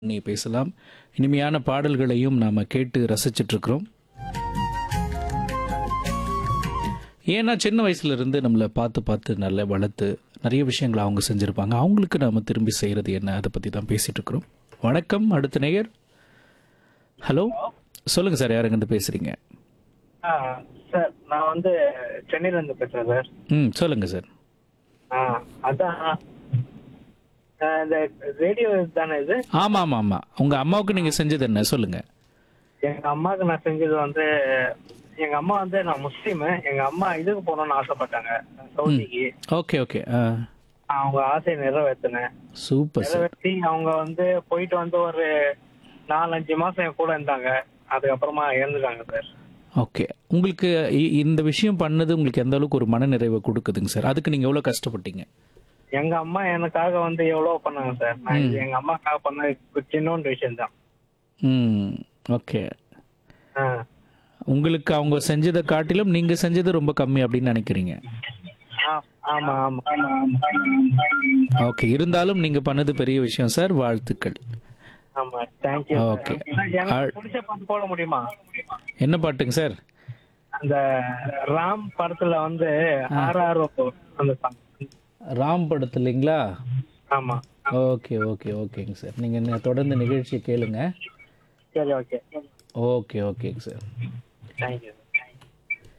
நீ பேசலாம் இனிமையான பாடல்களையும் நாம கேட்டு ரசிச்சிட்டு இருக்கிறோம் ஏன்னா சின்ன வயசுல இருந்து நம்மளை பார்த்து பார்த்து நல்லா வளர்த்து நிறைய விஷயங்களை அவங்க செஞ்சிருப்பாங்க அவங்களுக்கு நாம திரும்பி செய்யறது என்ன அதை பத்தி தான் பேசிட்டு இருக்கிறோம் வணக்கம் அடுத்த நேயர் ஹலோ சொல்லுங்க சார் யாருங்க இருந்து பேசுறீங்க ஆ சார் நான் வந்து சென்னையில இருந்து பேசுறேன் சார் ம் சொல்லுங்க சார் ஆ அதான் ஆ, இந்த ரேடியோ தானே இது ஆமா ஆமா ஆமா உங்க அம்மாவுக்கு நீங்க செஞ்சது என்ன சொல்லுங்க எங்க அம்மாவுக்கு நான் செஞ்சது வந்து எங்க அம்மா வந்து நான் முஸ்லீம் எங்க அம்மா இதுக்கு போகணும்னு ஆசைப்பட்டாங்க சவுதிக்கு ஓகே ஓகே அவங்க ஆசையை நிறைவேற்றினேன் சூப்பர் சார் நிறைவேற்றி அவங்க வந்து போயிட்டு வந்து ஒரு நாலஞ்சு மாசம் என் கூட இருந்தாங்க அதுக்கப்புறமா இறந்துட்டாங்க சார் ஓகே உங்களுக்கு இ- இந்த விஷயம் பண்ணது உங்களுக்கு எந்த அளவுக்கு ஒரு மனநிறைவை கொடுக்குதுங்க சார் அதுக்கு நீங்க எவ்வளவு கஷ்டப்பட்டீங்க எங்க அம்மா எனக்காக வந்து எவ்வளவு பண்ணாங்க சார் நான் இது எங்க அம்மாக்காக பண்ண சின்னோண்டு விஷயம் தான் ம் ஓகே உங்களுக்கு அவங்க செஞ்சதை காட்டிலும் நீங்க செஞ்சது ரொம்ப கம்மி அப்படின்னு நினைக்கிறீங்க ஆமா ஆமா ஓகே இருந்தாலும் நீங்க பண்ணது பெரிய விஷயம் சார் வாழ்த்துக்கள் ஆமா தேங்க்யூ Okay. எனக்கு பிடிச்ச பாட்டு போட முடியுமா என்ன பாட்டுங்க சார் அந்த ராம் படத்துல வந்து ஆர்ஆர் அந்த song. ராம் படத்துலைங்களா ஆமா ஓகே ஓகே ஓகேங்க சார் நீங்க என்ன தொடர்ந்து நிகழ்ச்சியை கேளுங்க சரி ஓகே ஓகே ஓகேங்க சார் தேங்க்யூ